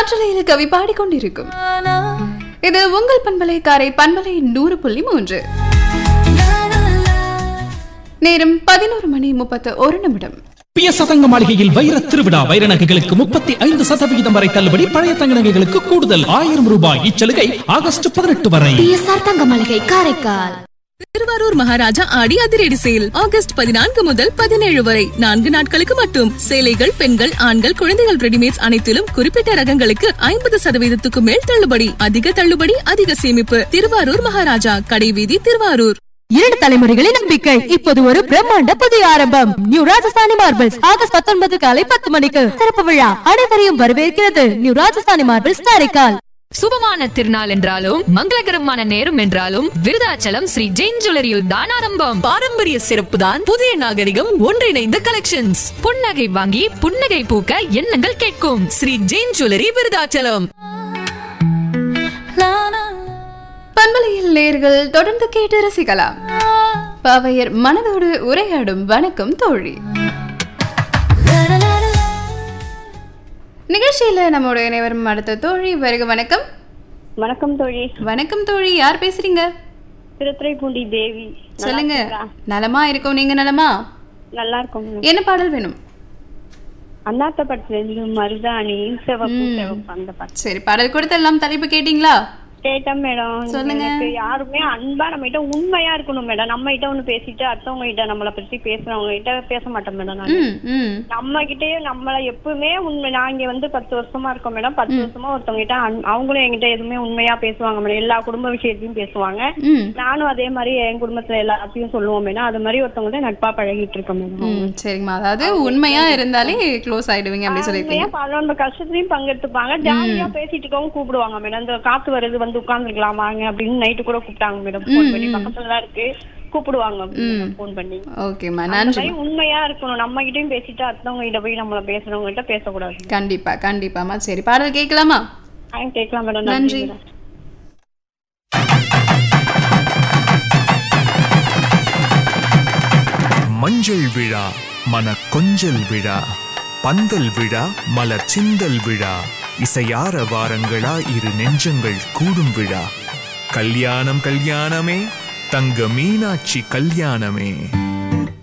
காற்றலையில் கவி பாடிக்கொண்டிருக்கும் இது உங்கள் பண்பலை காரை பண்பலை நூறு புள்ளி மூன்று நேரம் பதினோரு மணி முப்பத்து ஒரு நிமிடம் பிய சதங்க மாளிகையில் வைர திருவிழா வைர நகைகளுக்கு முப்பத்தி ஐந்து சதவிகிதம் வரை தள்ளுபடி பழைய தங்க நகைகளுக்கு கூடுதல் ஆயிரம் ரூபாய் இச்சலுகை ஆகஸ்ட் பதினெட்டு வரை பிஎஸ்ஆர் தங்க மளிகை காரைக்கால் திருவாரூர் மகாராஜா ஆடி அதிரடி சேல் ஆகஸ்ட் பதினான்கு முதல் பதினேழு வரை நான்கு நாட்களுக்கு மட்டும் சேலைகள் பெண்கள் ஆண்கள் குழந்தைகள் ரெடிமேட்ஸ் அனைத்திலும் குறிப்பிட்ட ரகங்களுக்கு ஐம்பது சதவீதத்துக்கு மேல் தள்ளுபடி அதிக தள்ளுபடி அதிக சேமிப்பு திருவாரூர் மகாராஜா கடைவீதி திருவாரூர் இரண்டு தலைமுறைகளின் நம்பிக்கை இப்போது ஒரு பிரம்மாண்ட புதிய ஆரம்பம் நியூ ராஜஸ்தானி மார்பிள்ஸ் ஆகஸ்ட் பத்தொன்பது காலை பத்து மணிக்கு திறப்பு விழா அனைவரையும் வரவேற்கிறது நியூ ராஜஸ்தானி மார்பிள்ஸ் காரைக்கால் சுபமான திருநாள் என்றாலும் மங்களகரமான நேரம் என்றாலும் விருதாச்சலம் ஸ்ரீ ஜெயின் ஜுவல்லரியில் தான் ஆரம்பம் பாரம்பரிய சிறப்பு தான் புதிய நாகரிகம் ஒன்றிணைந்த கலெக்ஷன்ஸ் புன்னகை வாங்கி புன்னகை பூக்க எண்ணங்கள் கேட்கும் ஸ்ரீ ஜெயின் ஜுவல்லரி விருதாச்சலம் பண்பலையில் நேர்கள் தொடர்ந்து கேட்டு ரசிக்கலாம் பாவையர் மனதோடு உரையாடும் வணக்கம் தோழி நிகழ்ச்சியில நம்முடைய இணைவரும் அடுத்த தோழி வருக வணக்கம் வணக்கம் தோழி வணக்கம் தோழி யார் பேசுறீங்க திருத்துறைப்பூண்டி தேவி நல்லா சொல்லுங்க இருக்கீங்களா? நலமா இருக்கோம் நீங்க நலமா நல்லா இருக்கும் என்ன பாடல் வேணும் அண்ணாத்த படத்துல இருந்து மருதாணி சிவப்பு சிவப்பு அந்த பாட்டு சரி பாடல் கொடுத்தெல்லாம் தலைப்பு கேட்டீங்களா கேட்டேன் மேடம் சொல்லுங்க. எனக்கு யாருமே அன்பா நம்ம கிட்ட உண்மையா இருக்கணும் மேடம் நம்ம கிட்ட ஒண்ணு பேசிட்டு அடுத்தவங்க கிட்ட நம்மள பத்தி பேசுறவங்க கிட்ட பேச மாட்டேன் மேடம் நான் ம் ம் நம்ம கிட்டயே நம்மள எப்பவுமே உண்மை நான் இங்க வந்து பத்து வருஷமா இருக்கோம் மேடம் பத்து வருஷமா ஒருத்தவங்க கிட்ட அன்- அவங்களும் என்கிட்ட எதுவுமே உண்மையா பேசுவாங்க மேடம் எல்லா குடும்ப விஷயத்தையும் பேசுவாங்க ம் நானும் அதே மாதிரி என் குடும்பத்துல எல்லாத்தையும் சொல்லுவோம் மேடம் அது மாதிரி ஒருத்தவங்க நட்பா பழகிட்டு இருக்கோம் மேடம் ம் சரிங்கம்மா அதாவது உண்மையா இருந்தாலே க்ளோஸ் ஆயிடுவீங்க அப்படி சொல்லியிருக்கீங்க உண்மையா பல நம்ம கஷ்டத்துலயும் பங்கெடுத்துப்பாங்க ஜாலியா பேசிட்டு இருக்கவங்க கூப்பிடுவாங்க மேடம் இந்த காத்து வருது வந்து உட்கார்ந்துருக்கலாம் வாங்க அப்படின்னு நைட்டு கூட கூப்பிட்டாங்க மேடம் போன் பண்ணி பக்கத்துல தான் இருக்கு கூப்பிடுவாங்க போன் பண்ணி ஓகேம்மா அந்த நன்றி மாதிரி உண்மையா இருக்கணும் நம்ம கிட்டயும் பேசிட்டு அடுத்தவங்க கிட்ட போய் நம்மள பேசுறவங்க கிட்ட பேசக்கூடாது கண்டிப்பா கண்டிப்பாம்மா சரி பாடல் கேட்கலாமா ஆ, கேட்கலாம் மேடம் நன்றி. நன்றி மேடம் மஞ்சள் விழா மன கொஞ்சல் விழா பந்தல் விழா மலர் சிந்தல் விழா இசையார வாரங்களா இரு நெஞ்சங்கள் கூடும் விழா கல்யாணம் கல்யாணமே தங்க மீனாட்சி கல்யாணமே